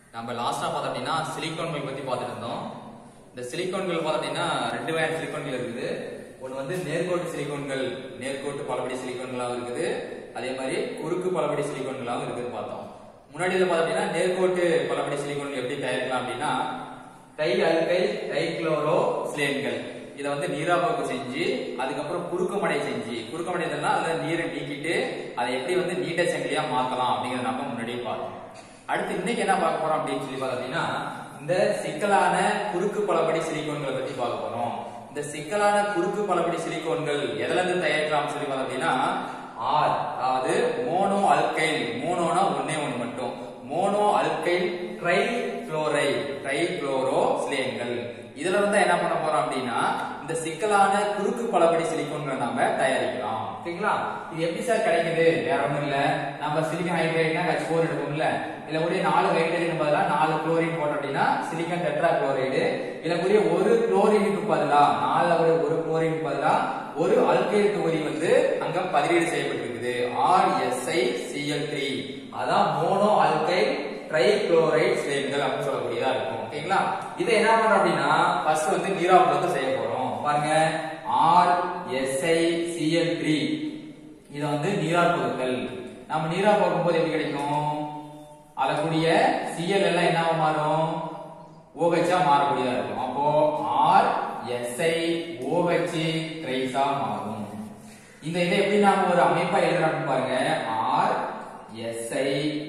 நம்ம லாஸ்டா பார்த்தோம் அப்படின்னா சிலிக்கான்கள் பத்தி பார்த்துட்டு இருந்தோம் இந்த சிலிக்கான்கள் பார்த்தீங்கன்னா ரெண்டு வகையான சிலிக்கான்கள் இருக்குது ஒன்று வந்து நேர்கோட்டு சிலிக்கான்கள் நேர்கோட்டு பலபடி சிலிக்கான்களாகவும் இருக்குது அதே மாதிரி குறுக்கு பலபடி சிலிக்கான்களாகவும் இருக்குதுன்னு பார்த்தோம் முன்னாடி இதில் பார்த்தீங்கன்னா நேர்கோட்டு பலபடி சிலிக்கான்கள் எப்படி தயாரிக்கலாம் அப்படின்னா டை அல்கை டைக்ளோரோ சிலேன்கள் இதை வந்து நீராபோக்கு செஞ்சு அதுக்கப்புறம் குறுக்குமடை செஞ்சு குறுக்குமடைனா அதுல நீரை நீக்கிட்டு அதை எப்படி வந்து நீண்ட சங்கிலியா மாத்தலாம் அப்படிங்கறத நம்ம முன்னாடியே பார்த்தோம் அடுத்து இன்னைக்கு என்ன பார்க்க போறோம் அப்படின்னு சொல்லி பார்த்தோம் அப்படின்னா இந்த சிக்கலான குறுக்கு பலபடி சிலிக்கோன்களை பத்தி பார்க்க போறோம் இந்த சிக்கலான குறுக்கு பலபடி சிலிக்கோன்கள் எதுல இருந்து தயாரிக்கலாம் சொல்லி பார்த்தோம் அப்படின்னா ஆர் அதாவது மோனோ அல்கைல் மோனோனா ஒன்னே ஒன்று மட்டும் mono alkyl tri chloro trichloro சிலேன்கள் இதுல இருந்து என்ன பண்ண போறோம் அப்படின்னா இந்த சிக்கலான குறுக்கு பலபடி சிலிக்கோன்களை நாம தயாரிக்கலாம் ஓகேங்களா இது எப்படி சார் கிடைக்குது வேற ஒண்ணும் இல்ல நம்ம சிலிக்கன் ஹைட்ரேட்னா ஹச் ஃபோர் எடுப்போம்ல இதுல கூடிய நாலு ஹைட்ரேஜன் பதிலா நாலு குளோரின் போட்டோம் அப்படின்னா சிலிக்கன் டெட்ரா குளோரைடு இதுல கூடிய ஒரு குளோரினுக்கு பதிலா நாலுல கூடிய ஒரு குளோரினுக்கு பதிலா ஒரு அல்கைல் தொகுதி வந்து அங்க பதிலீடு செய்யப்பட்டிருக்குது ஆர் எஸ்ஐ சிஎல் த்ரீ அதான் மோனோ அல்கைல் ட்ரைக்ளோரைட் சிலேன்கள் அப்படின்னு சொல்லக்கூடியதா இருக்கும் ஓகேங்களா இதை என்ன பண்றோம் அப்படின்னா ஃபர்ஸ்ட் வந்து நீராவுலத்தை செய்ய போறோம் பாருங்க ஆர் எஸ்ஐ சிஎல் த்ரீ இதை வந்து நீரார் பொருட்கள் நம்ம நீரா போகும்போது எப்படி கிடைக்கும் அதற்குரிய சிஎல் எல்லாம் என்னவா மாறும் ஓஹெச்சா மாறக்கூடியதா இருக்கும் அப்போ ஆர் எஸ்ஐ ஓஹெச் ட்ரைஸா மாறும் இந்த இதை எப்படி நாம ஒரு அமைப்பா எழுதுறோம் பாருங்க ஆர் எஸ்ஐ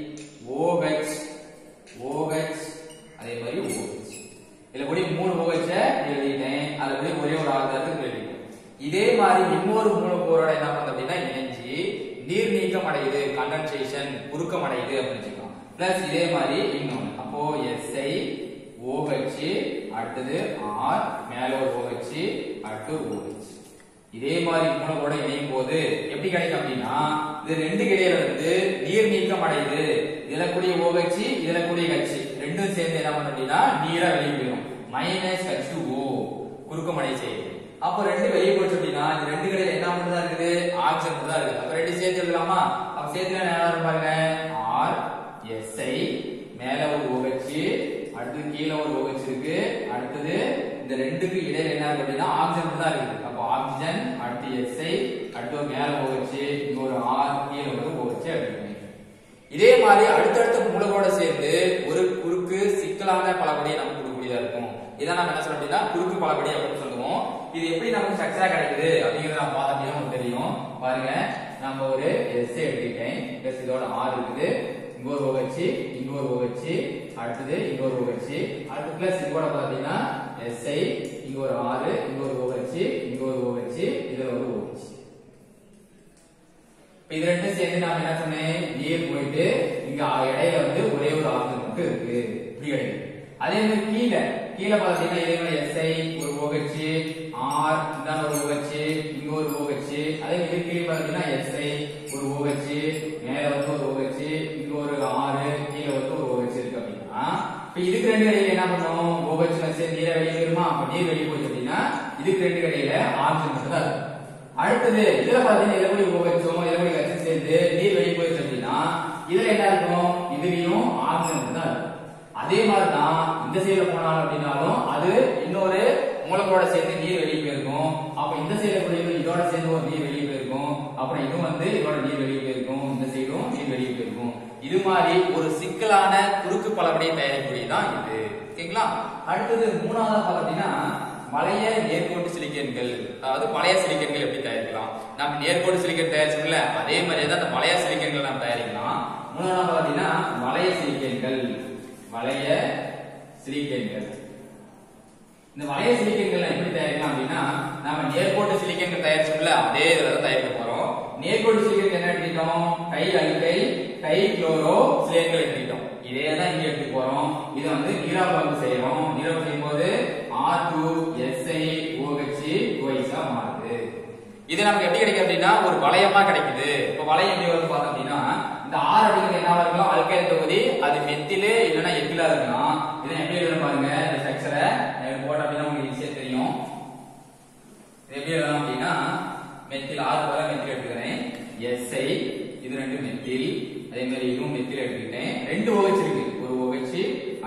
ஓஹெச் ஓஹெச் அதே மாதிரி ஓஹெச் இதுல கூடிய மூணு ஓஹெச்ச எழுதிட்டேன் அதுல கூடிய ஒரே ஒரு ஆதாரத்துக்கு எழுதிட்டேன் இதே மாதிரி இன்னொரு மூலக்கூறோட என்ன பண்ணுது அப்படின்னா இணைஞ்சு நீர் நீக்கம் அடையுது கண்டென்சேஷன் உருக்கம் அடையுது அப்படின்னு வச்சுக்கலாம் பிளஸ் இதே மாதிரி இன்னொன்னு அப்போ எஸ்ஐ ஓஹெச் அடுத்தது ஆர் மேல ஒரு ஓஹெச் அடுத்து ஓஹெச் இதே மாதிரி மூலக்கூட இணையும் போது எப்படி கிடைக்கும் அப்படின்னா இது ரெண்டு இடையில வந்து நீர் நீக்கம் அடையுது இதுல கூடிய OH இதுல கூடிய H ரெண்டும் சேர்ந்து என்ன பண்ணும் அப்படின்னா நீரா வெளியே போயிடும் மைனஸ் ஹச் ஓ குறுக்கமடை செய்யுது அப்போ ரெண்டு வெளியே போச்சு அப்படின்னா இந்த ரெண்டு கடையில என்ன மட்டும் தான் இருக்குது ஆக்சிஜன் மட்டும் தான் இருக்குது அப்ப ரெண்டு சேர்த்து எழுதலாமா அப்ப சேர்த்து என்ன வரும் பாருங்க ஆர் எஸ்ஐ மேல ஒரு OH அடுத்து கீழே ஒரு OH இருக்கு அடுத்தது இந்த ரெண்டுக்கு இடையில என்ன இருக்கு அப்படின்னா ஆக்சிஜன் மட்டும் தான் இருக்குது அப்போ ஆக்சிஜன் அடுத்து எஸ்ஐ அடுத்து ஒரு மேல OH இங்க ஒரு ஆர் கீழே ஒரு OH எடுத்துக்கணும் இதே மாதிரி அடுத்தடுத்த மூலகோட சேர்ந்து ஒரு குறுக்கு சிக்கலான பலபடியை நமக்கு கொடுக்கக்கூடியதா இருக்கும் இதான் நம்ம என்ன சொல்றோம் அப்படின்னா குறுக்கு பலபடி அப்படின்னு சொல்லுவோம் இது எப்படி நமக்கு ஸ்ட்ரக்சரா கிடைக்குது அப்படிங்கறத நம்ம பார்த்தோம் அப்படின்னா உங்களுக்கு தெரியும் பாருங்க நம்ம ஒரு எஸ் எடுத்துக்கிட்டேன் பிளஸ் இதோட ஆர் இருக்குது இங்க ஒரு OH இங்க ஒரு OH அடுத்தது இங்க ஒரு OH அடுத்து பிளஸ் இது கூட பாத்தீங்கன்னா எஸ்ஐ இங்க ஒரு ஆறு இங்க ஒரு OH இங்க ஒரு OH இதுல ஒரு OH இப்ப இது ரெண்டும் சேர்ந்து நாம என்ன சொன்னேன் நீர் போயிட்டு இங்க இடையில வந்து ஒரே ஒரு ஆக்சிஜன் மட்டும் இருக்கு இப்படி கிடைக்கும் அதே மாதிரி கீழே கீழே பாத்தீங்கன்னா இதே மாதிரி எஸ்ஐ ஒரு OH ஆர் இதான் ஒரு OH இங்க ஒரு OH அதே மாதிரி கீழே பாத்தீங்கன்னா எஸ்ஐ ஒரு OH மேல வந்து ஒரு OH இங்க ஒரு ஆறு கீழே வந்து ஒரு OH இருக்கு அப்படின்னா இப்ப இதுக்கு ரெண்டு இடையில என்ன பண்ணும் OH சேர்ந்து நீரை வெளியே போயிருமா அப்ப நீர் வெளியே போச்சு அப்படின்னா இதுக்கு ரெண்டு இடையில ஆக்சிஜன் மட்டும் தான் இருக்கு அடுத்தது இதுல பாத்தீங்கன்னா இதுல போய் உபயோகிச்சோம் இதுல போய் கட்சி சேர்ந்து நீர் வெளியே போயிடுச்சு அப்படின்னா இதுல என்ன இருக்கும் இதுலயும் ஆக்சிஜன் தான் இருக்கும் அதே மாதிரி தான் இந்த சைடுல போனாலும் அப்படின்னாலும் அது இன்னொரு மூலக்கூட சேர்ந்து நீர் வெளியே போயிருக்கும் அப்ப இந்த சைடுல போய் இதோட சேர்ந்து ஒரு நீர் வெளியே போயிருக்கும் அப்புறம் இதுவும் வந்து இதோட நீர் வெளியே போயிருக்கும் இந்த சைடும் நீர் வெளியே போயிருக்கும் இது மாதிரி ஒரு சிக்கலான குறுக்கு பலபடியை தயாரிக்கூடியதான் இது ஓகேங்களா அடுத்தது மூணாவது பார்த்தீங்கன்னா பழைய நேர்கோட்டு சிலிக்கன்கள் அதாவது பழைய சிலிக்கன்கள் எப்படி தயாரிக்கலாம் நம்ம நேர்கோட்டு சிலிக்கன் தயாரிச்சோம்ல அதே மாதிரியே தான் அந்த பழைய சிலிக்கன்கள் நம்ம தயாரிக்கலாம் மூணாவது பாத்தீங்கன்னா வளைய சிலிக்கன்கள் வளைய சிலிக்கன்கள் இந்த வளைய சிலிக்கன்கள் எப்படி தயாரிக்கலாம் அப்படின்னா நம்ம நேர்கோட்டு சிலிக்கன்கள் தயாரிச்சோம்ல அதே இதுல தான் தயாரிக்க போறோம் நேர்கோட்டு சிலிக்கன் என்ன எடுத்துக்கிட்டோம் டை அல்கை டை குளோரோ சிலிக்கன்கள் எடுத்துக்கிட்டோம் இதே தான் இங்க எடுத்து போறோம் இதை வந்து நீராபம் செய்யறோம் நீராபம் செய்யும் போது ஆர் டூ எஸ்ஐ ஓஹெச் ஓய்ஸா மாறுது இது நமக்கு எப்படி கிடைக்கும் அப்படின்னா ஒரு வளையமா கிடைக்குது இப்ப வளையம் எப்படி வருது பார்த்தோம் அப்படின்னா இந்த ஆர் அப்படிங்கிறது என்ன இருக்கலாம் அல்கைல் தொகுதி அது மெத்திலு இல்லைன்னா எத்திலா இருக்கலாம் இதை எப்படி எழுதணும் பாருங்க இந்த ஸ்ட்ரக்சரை போட்ட அப்படின்னா உங்களுக்கு ஈஸியா தெரியும் இது எப்படி எழுதலாம் அப்படின்னா மெத்தில் ஆறு போல மெத்தில் எடுத்துக்கிறேன் எஸ்ஐ இது ரெண்டு மெத்தில் அதே மாதிரி இதுவும் மெத்தில் எடுத்துக்கிட்டேன் ரெண்டு OH இருக்கு ஒரு OH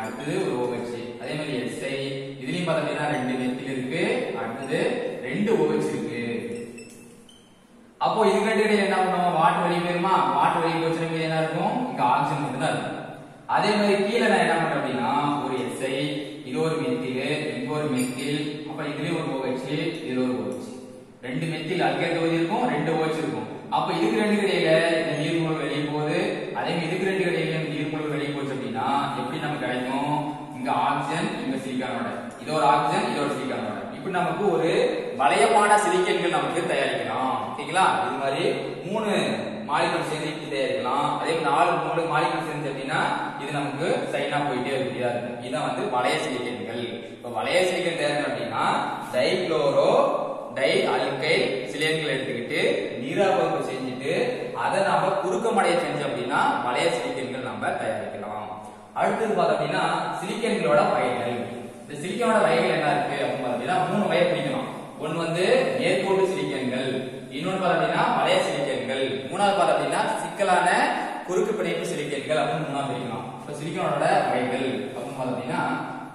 அதே மாதிரி கீழே நான் என்ன பண்றேன் அப்படின்னா ஒரு எஸ்ஐ இது ஒரு மெத்தில் இங்க ஒரு மெத்தில் அப்ப இதுலயும் ஒரு OH இதுல ஒரு OH ரெண்டு மெத்தில் அல்கைல் தொகுதி இருக்கும் ரெண்டு OH இருக்கும் அப்ப இதுக்கு ரெண்டு இடையில இந்த நீர்மூலம் வெளியே போகுது அதே மாதிரி இதுக்கு ரெண்டு இடையில நீர்மூலம் வெளியே போச்சு அப்படின்னா எப்படி நமக்கு கிடைக்கும் இங்க ஆக்சிஜன் இங்க சிலிக்கானோட இது ஒரு ஆக்சிஜன் இது ஒரு சிலிக்கானோட இப்படி நமக்கு ஒரு வளையமான சிலிக்கன்கள் நமக்கு தயாரிக்கலாம் ஓகேங்களா இது மாதிரி மூணு மாலிகுல் சேர்ந்து இப்படி தயாரிக்கலாம் அதே மாதிரி நாலு மூணு மாலிகுல் சேர்ந்து அப்படின்னா இது நமக்கு சைனா போயிட்டே இருக்கியா இருக்கும் இதான் வந்து வளைய சிலிக்கன்கள் இப்ப வளைய சிலிக்கன் தயாரிக்கணும் அப்படின்னா டைக்ளோரோ டை அல்கைல் சிலியன்கள் எடுத்துக்கிட்டு நீராபகு செஞ்சுட்டு அதை நாம குறுக்கமடைய செஞ்சோம் அப்படின்னா வளைய சிலிக்கன்கள் நம்ம தயாரிக்கலாம் அடுத்தது பார்த்தோம் அப்படின்னா சிலிக்கன்களோட வகைகள் இந்த சிலிக்கனோட வகைகள் என்ன இருக்கு அப்படின்னு பார்த்தீங்கன்னா மூணு வகை பிரிக்கலாம் ஒன்னு வந்து நேர்கோட்டு சிலிக்கன்கள் இன்னொன்னு பார்த்தோம் அப்படின்னா வளைய சிலிக்கன்கள் மூணாவது பார்த்தோம் அப்படின்னா சிக்கலான குறுக்கு பிணைப்பு சிலிக்கன்கள் அப்படின்னு மூணாவது பிரிக்கலாம் இப்ப சிலிக்கனோட வகைகள் அப்படின்னு பார்த்தோம் அப்படின்னா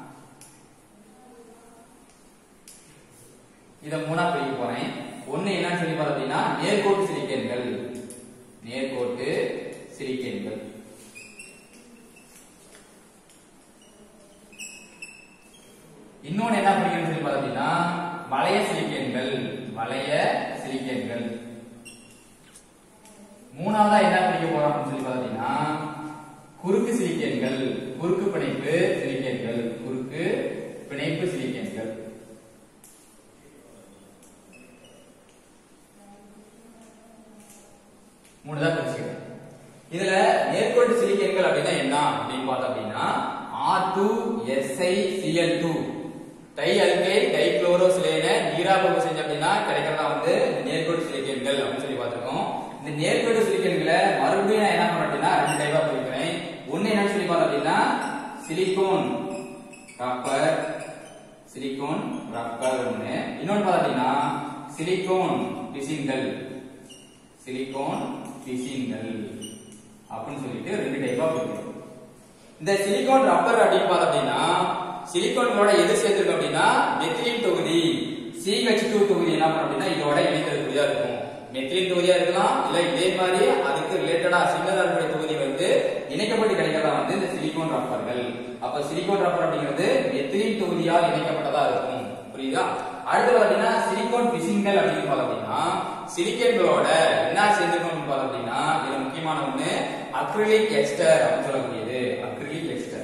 இத மூணா பிரிக்க போறேன் ஒண்ணு என்னன்னு சொல்லி பார்த்தோம் அப்படின்னா நேர்கோட்டு சிலிக்கன்கள் நேர்கோட்டு சிலிக்கன்கள் இன்னொன்னு என்ன பிரிக்கணும்னு சொல்லி பார்த்தோம் அப்படின்னா வளைய சிலிக்கன்கள் வளைய சிலிக்கன்கள் மூணாவதா என்ன பிரிக்க போறோம் அப்படின்னு சொல்லி பார்த்தீங்கன்னா குறுக்கு சிலிக்கன்கள் குறுக்கு பிணைப்பு சிலிக்கன்கள் குறுக்கு பிணைப்பு சிலிக்கன்கள் மூணு தான் பிரிச்சுக்கிறேன் இதுல நேர்கோட்டு சிலிக்கன்கள் அப்படின்னா என்ன அப்படின்னு பார்த்தோம் அப்படின்னா R two Si Cl two dialkyl dichlorosilane நீராபகு செஞ்ச அப்படின்னா கிடைக்கிறதா வந்து இந்த நேர்கோட்டு சிலிக்கன்கள் அப்படின்னு சொல்லி பார்த்திருக்கோம் இந்த நேர்கோட்டு சிலிக்கன்களை மறுபடியும் நான் என்ன பண்ணேன் அப்படின்னா ரெண்டு டைப்பா பிரிக்கிறேன் ஒண்ணு என்னன்னு சொல்லி பார்த்தோம் அப்படின்னா சிலிகோன் ரப்பர் சிலிகோன் ரப்பர் ஒண்ணு இன்னொன்னு பார்த்தோம் அப்படின்னா சிலிகோன் பிசின்கள் சிலிகோன் பிசின்கள் அப்படின்னு சொல்லிட்டு ரெண்டு டைப்பா பிரிக்கிறோம் இந்த சிலிகான் ரப்பர் அப்படின்னு பார்த்தோம் அப்படின்னா சிலிகான்களோட எது சேர்த்திருக்கு அப்படின்னா மெத்திலின் தொகுதி சிஹெச் டூ தொகுதி என்ன பண்ணும் அப்படின்னா இதோட இணைந்திருக்கூடியதா இருக்கும் மெத்திலின் தொகுதியா இருக்கலாம் இல்ல இதே மாதிரி அதுக்கு ரிலேட்டடா சின்னதா இருக்கக்கூடிய தொகுதி வந்து இணைக்கப்பட்டு கிடைக்கிறதா வந்து இந்த சிலிகான் ரப்பர்கள் அப்ப சிலிகான் ரப்பர் அப்படிங்கிறது மெத்திலின் தொகுதியால் இணைக்கப்பட்டதா இருக்கும் புரியுதா அடுத்து பாத்தீங்கன்னா சிலிகான் பிசின்கள் அப்படின்னு பார்த்தோம் அப்படின்னா சிலிக்கன்களோட என்ன சேர்ந்துக்கணும் பார்த்தோம் அப்படின்னா இதுல முக்கியமான ஒண்ணு அக்ரிலிக் எஸ்டர் அப்படின்னு சொல்லக்கூடியது அக்ரிலிக் எஸ்டர்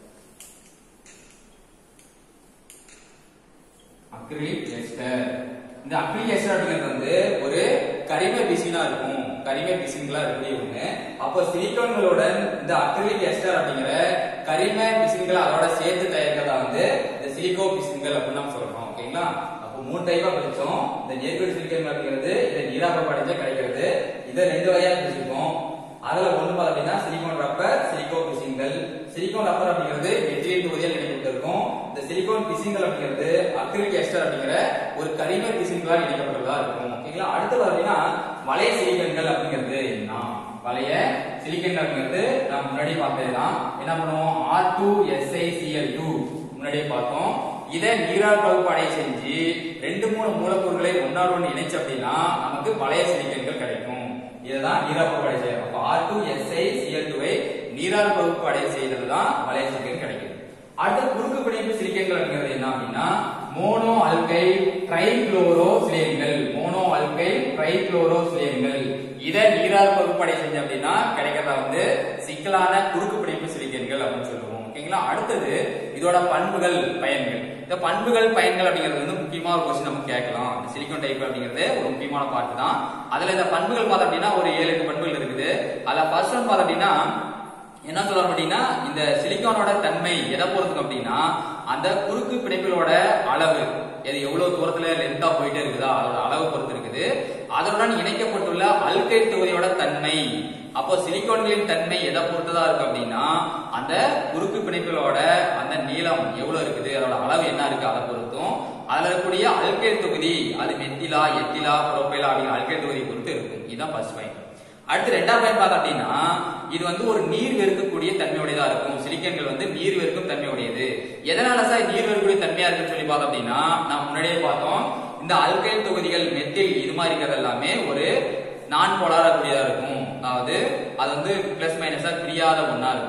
அக்ரிலிக் எஸ்டர் இந்த அக்ரிலிக் எஸ்டர் அப்படிங்கிறது வந்து ஒரு கரிம பிசினா இருக்கும் கரிம பிசின்களா இருக்கக்கூடிய ஒண்ணு அப்போ சிலிக்கான்களுடன் இந்த அக்ரிலிக் எஸ்டர் அப்படிங்கிற கரிம பிசின்களை அதோட சேர்த்து தயாரிக்கிறதா வந்து இந்த சிலிகோ பிசின்கள் அப்படின்னு நம்ம சொல்றோம் ஓகேங்களா அப்போ மூணு டைப்பா பிரிச்சோம் இந்த நேர்கோடு சிலிக்கன் அப்படிங்கிறது இதை நீராப்ப படிச்சா கிடைக்கிறது இதை ரெண்டு வகையா பிரிச்சிருக்கோம் அதுல ஒண்ணு பார்த்தா அப்படின்னா சிலிகான் ரப்பர் சிலிகோ பிசின்கள் சிலிகான் ரப்பர் அப்படிங்கிறது மெத்திலின் தொகுதியில் இணைக்கப்பட்டிருக்கும் இந்த சிலிகான் பிசின்கள் அப்படிங்கிறது அக்ரிலிக் எஸ்டர் அப்படிங்கிற ஒரு கரிம பிசின்களால் இணைக்கப்பட்டதா இருக்கும் ஓகேங்களா அடுத்து பார்த்தீங்கன்னா வளைய சிலிக்கன்கள் அப்படிங்கிறது என்ன வளைய சிலிக்கன் அப்படிங்கிறது நான் முன்னாடி பார்த்ததுதான் என்ன பண்ணுவோம் R two Si Cl two முன்னாடியே பார்த்தோம் இதை நீரால் பகுப்பாடை செஞ்சு ரெண்டு மூணு மூலக்கூறுகளை ஒன்னால் ஒன்று இணைச்சு அப்படின்னா நமக்கு வளைய சிலிக்கன்கள் கிடைக்கும் இதுதான் நீரால் பகுப்பாடை செய்யறோம் அப்ப ஆர் டூ எஸ்ஐ சிஎல் டூவை நீரால் பகுப்பாடை செய்யறது தான் வளைய சிலிக்கன் கிடைக்கும் அடுத்த குறுக்கு பிணைப்பு சிலிக்கன்கள் அப்படிங்கிறது என்ன அப்படின்னா மோனோ அல்கைல் ட்ரைக்ளோரோ சிலியன்கள் மோனோ அல்கைல் ட்ரைக்ளோரோ சிலியன்கள் இதை நீரால் பகுப்பாடை செஞ்ச அப்படின்னா கிடைக்கிறதா வந்து சிக்கலான குறுக்கு பிணைப்பு சிலிக்கன்கள் அப்படின்னு சொல்லுவோம் ஓகேங்களா அடுத்தது இதோட பண்புகள் பயன்கள் இந்த பண்புகள் பயன்கள் அப்படிங்கிறது வந்து முக்கியமா ஒரு கொஸ்டின் நம்ம கேட்கலாம் இந்த சிலிக்கான் டைப் அப்படிங்கிறது ஒரு முக்கியமான பார்ட் தான் அதுல இந்த பண்புகள் பார்த்தோம் அப்படின்னா ஒரு ஏழு எட்டு பண்புகள் இருக்குது அதுல ஃபர்ஸ்ட் ஒன் பார்த்தோம் அப்படின்னா என்ன சொல்லணும் அப்படின்னா இந்த சிலிக்கானோட தன்மை எதை பொறுத்துக்கு அப்படின்னா அந்த குறுக்கு பிணைப்புகளோட அளவு இது எவ்வளவு தூரத்துல லென்த்தா போயிட்டே இருக்குதா அதோட அளவு பொறுத்து இருக்குது அதனுடன் இணைக்கப்பட்டுள்ள அல்கைல் தொகுதியோட தன்மை அப்போ சிலிக்கான்களின் தன்மை எதை பொறுத்ததா இருக்கு அப்படின்னா அந்த குறுக்கு பிணைப்புகளோட அந்த நீளம் எவ்வளவு இருக்குது அதோட அளவு என்ன இருக்கு அதை பொறுத்தும் அதுல இருக்கக்கூடிய அல்கைல் தொகுதி அது மெத்திலா எத்திலா புரோபைலா அப்படிங்கிற அல்கைல் தொகுதி பொறுத்து இருக்கும் இதுதான் ஃபர்ஸ்ட் பாயிண்ட் அடுத்து ரெண்டாவது பாயிண்ட் பார்த்தோம் அப்படின்னா இது வந்து ஒரு நீர் வெறுக்கக்கூடிய தன்மையுடையதா இருக்கும் சிலிக்கன்கள் வந்து நீர் வெறுக்கும் தன்மையுடையது எதனால சார் நீர் வெறுக்கக்கூடிய தன்மையா இருக்குன்னு சொல்லி பார்த்தோம் அப்படின்னா நான் முன்னாடியே பார்த்தோம் இந்த அல்கைல் தொகுதிகள் மெத்தில் இது மாதிரி இருக்கிறது எல்லாமே ஒரு நான் போலார கூடியதா இருக்கும் அதாவது அது வந்து பிளஸ் மைனஸா பிரியாத ஒண்ணா இருக்கும்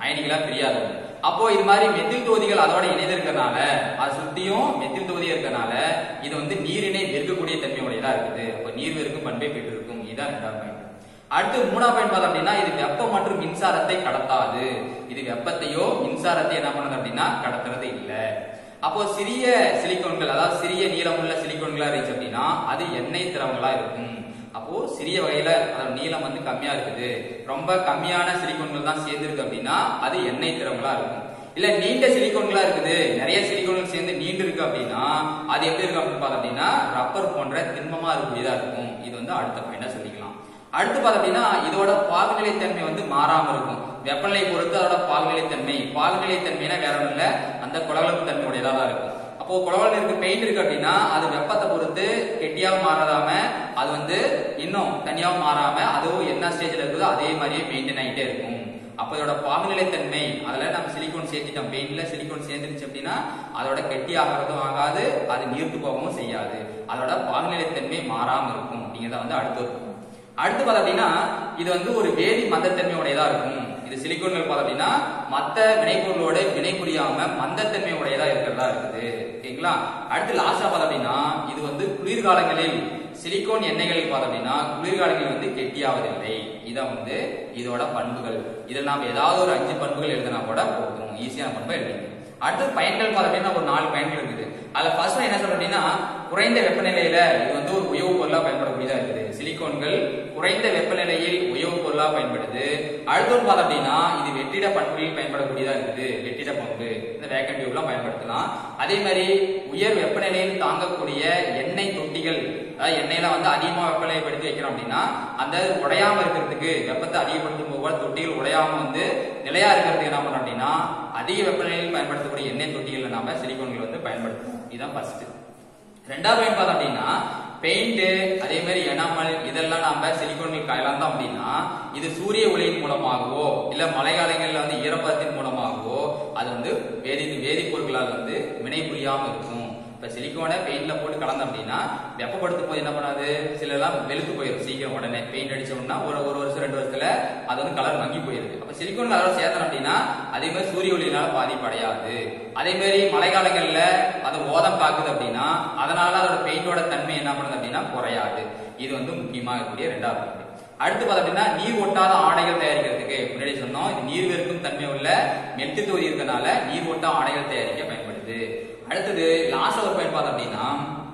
அயனிகளா பிரியாது அப்போ இது மாதிரி மெத்தில் தொகுதிகள் அதோட இணைந்து இருக்கறனால அது சுத்தியும் மெத்தில் தொகுதி இருக்கறனால இது வந்து நீரினை வெறுக்கக்கூடிய தன்மை உடையதா இருக்குது அப்போ நீர் வெறுக்கும் பண்பை பெற்றிருக்கும் இதுதான் ரெண்டாவது பாயிண்ட் அடுத்து மூணாவது பாயிண்ட் பார்த்தோம் அப்படின்னா இது வெப்பம் மற்றும் மின்சாரத்தை கடத்தாது இது வெப்பத்தையோ மின்சாரத்தை என்ன பண்ணுது அப்படின்னா கடத்துறது இல்ல அப்போ சிறிய சிலிக்கோன்கள் அதாவது சிறிய நீளமுள்ள சிலிக்கோன்களா இருந்துச்சு அப்படின்னா அது எண்ணெய் திரவங்களா இருக்கும் அப்போ சிறிய வகையில அதோட நீளம் வந்து கம்மியா இருக்குது ரொம்ப கம்மியான சிலிக்கோன்கள் தான் சேர்ந்திருக்கு அப்படின்னா அது எண்ணெய் திரவங்களா இருக்கும் இல்ல நீண்ட சிலிக்கோன்களா இருக்குது நிறைய சிலிக்கோன்கள் சேர்ந்து நீண்டு இருக்கு அப்படின்னா அது எப்படி இருக்கு அப்படின்னு பார்த்தோம் அப்படின்னா ரப்பர் போன்ற திண்மமா இருக்கக்கூடியதா இருக்கும் இது வந்து அடுத்த பாயிண்டா சொல்லிக்கலாம் அடுத்து பார்த்தோம் அப்படின்னா இதோட பாகுநிலை தன்மை வந்து மாறாம இருக்கும் வெப்பநிலை பொறுத்து அதோட பாகுநிலை தன்மை பாகுநிலை தன்மைனா வேற ஒண்ணும் இல்ல அந்த குளவளப்பு தன்மை உடையதா தான் இருக்கும் அப்போ குளவளம் இருக்கு பெயிண்ட் இருக்கு அப்படின்னா அது வெப்பத்தை பொறுத்து கெட்டியாவும் மாறாதாம அது வந்து இன்னும் தனியாவும் மாறாம அதுவும் என்ன ஸ்டேஜ்ல இருக்குதோ அதே மாதிரியே மெயின்டைன் ஆகிட்டே இருக்கும் அப்ப இதோட பாகுநிலை தன்மை அதுல நம்ம சிலிக்கோன் சேர்த்திட்டோம் பெயிண்ட்ல சிலிக்கோன் சேர்ந்துருச்சு அப்படின்னா அதோட கெட்டி ஆகிறதும் ஆகாது அது நீர்த்து போகவும் செய்யாது அதோட பாகுநிலை தன்மை மாறாம இருக்கும் அப்படிங்கிறத வந்து அடுத்து இருக்கும் அடுத்து பார்த்தா அப்படின்னா இது வந்து ஒரு வேதி மந்தத்தன்மை உடையதா இருக்கும் இது சிலிக்கோன்கள் பார்த்தா அப்படின்னா மத்த வினைப்பொருளோட வினை புரியாம மந்தத்தன்மை உடையதா இருக்கிறதா இருக்குது ஓகேங்களா அடுத்து லாஸ்டா பார்த்தா அப்படின்னா இது வந்து குளிர்காலங்களில் சிலிக்கோன் எண்ணெய்கள் பார்த்தா அப்படின்னா குளிர்காலங்களில் வந்து கெட்டியாவதில்லை இதான் வந்து இதோட பண்புகள் இதில் நாம் ஏதாவது ஒரு அஞ்சு பண்புகள் எழுதினா கூட போதும் ஈஸியான பண்பை எழுதிங்க அடுத்து பயன்கள் பார்த்தா அப்படின்னா ஒரு நாலு பயன்கள் இருக்குது அதுல ஃபர்ஸ்ட் என்ன சொல்றோம் அப்படின்னா குறைந்த வெப்பநிலையில இது வந்து ஒரு உயவு பொருளா பயன்படக்கூடியதா இருக்குது சிலிக்கோன்கள் குறைந்த வெப்பநிலையில் உயவு பொருளா பயன்படுது அடுத்து பார்த்தோம் அப்படின்னா இது வெற்றிட பண்புகளில் பயன்படக்கூடியதா இருக்குது வெற்றிட பண்பு இந்த வேக்கன் டியூப்லாம் பயன்படுத்தலாம் அதே மாதிரி உயர் வெப்பநிலையில் தாங்கக்கூடிய எண்ணெய் தொட்டிகள் அதாவது எண்ணெயில வந்து அதிகமா வெப்பநிலைப்படுத்தி வைக்கிறோம் அப்படின்னா அந்த உடையாம இருக்கிறதுக்கு வெப்பத்தை அதிகப்படுத்தும் போது தொட்டிகள் உடையாம வந்து நிலையா இருக்கிறதுக்கு என்ன பண்ணோம் அப்படின்னா அதிக வெப்பநிலையில் பயன்படுத்தக்கூடிய எண்ணெய் தொட்டிகள்ல நாம சிலிக்கோன்கள் வந்து பயன்படுத்துவோம் இதுதான் ஃபர்ஸ்ட் ரெண்டாவது பாயிண்ட் பார்த்தோம் அப்படின்னா பெயிண்ட் அதே மாதிரி எனாமல் இதெல்லாம் நாம சிலிக்கோன்கள் கலந்தோம் அப்படின்னா இது சூரிய ஒளியின் மூலமாகவோ இல்ல மழைக்காலங்கள்ல வந்து ஈரப்பதத்தின் மூலமாகவோ அது வந்து வேதி வேதிப்பொருட்களால் வந்து வினை புரியாம இருக்கும் இப்ப சிலிக்கோனை பெயிண்ட்ல போட்டு கலந்தோம் அப்படின்னா வெப்பப்படுத்தும் போது என்ன பண்ணாது சில எல்லாம் வெளுத்து போயிடும் சீக்கிரம் உடனே பெயிண்ட் அடிச்சோம்னா ஒரு ஒரு வருஷம் ரெண்டு வருஷத்துல அது வந்து கலர் மங்கி போயிருது அப்ப சிலிக்கோன் அதோட சேர்த்தோம் அப்படின்னா அதே மாதிரி சூரிய ஒளியினால பாதிப்பு அடையாது அதே மாதிரி மழைக்காலங்கள்ல அது ஓதம் தாக்குது அப்படின்னா அதனால அதோட பெயிண்டோட தன்மை என்ன பண்ணுது அப்படின்னா குறையாது இது வந்து முக்கியமா இருக்கக்கூடிய ரெண்டாவது point. அடுத்து பார்த்தா அப்படின்னா நீர் ஒட்டாத ஆடைகள் தயாரிக்கிறதுக்கு முன்னாடி சொன்னோம் இது நீர் வெறுக்கும் தன்மை உள்ள மெட்டு தொகுதி இருக்கனால நீர் ஒட்டா ஆடைகள் தயாரிக்க பயன்படுது அடுத்தது லாஸ்ட் ஒரு பயன் பார்த்தோம் அப்படின்னா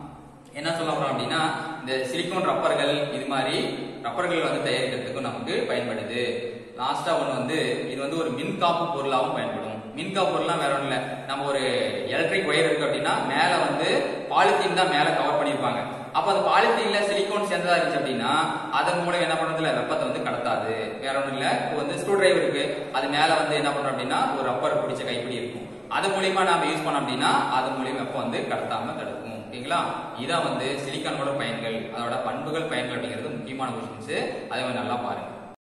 என்ன சொல்ல போறோம் அப்படின்னா இந்த சிலிக்கோன் ரப்பர்கள் இது மாதிரி ரப்பர்கள் வந்து தயாரிக்கிறதுக்கும் நமக்கு பயன்படுது லாஸ்டா ஒன்று வந்து இது வந்து ஒரு மின்காப்பு பொருளாகவும் பயன்படும் மின்காப்பு பொருள்லாம் வேற ஒன்றும் இல்லை நம்ம ஒரு எலக்ட்ரிக் ஒயர் இருக்கு அப்படின்னா மேல வந்து பாலித்தீன் தான் மேல கவர் பண்ணியிருப்பாங்க அப்ப அந்த பாலித்தீன்ல சிலிக்கோன் சேர்ந்ததா இருந்துச்சு அப்படின்னா அதன் மூலம் என்ன பண்றதுல வெப்பத்தை வந்து கடத்தாது வேற ஒன்றும் இல்லை இப்போ வந்து ஸ்க்ரூ டிரைவர் இருக்கு அது மேல வந்து என்ன பண்றோம் அப்படின்னா ஒரு ரப்பர் பிடிச்ச கைப்பிடி இருக்கும் அது மூலியமா நாம யூஸ் பண்ணோம் அப்படின்னா அது மூலியம் வெப்பம் வந்து கடத்தாம தடுக்கும் ஓகேங்களா இதான் வந்து சிலிக்கானோட பயன்கள் அதோட பண்புகள் பயன்கள் அப்படிங்கிறது முக்கியமான கொஸ்டின்ஸ் அதை கொஞ்சம் நல்லா பாருங்க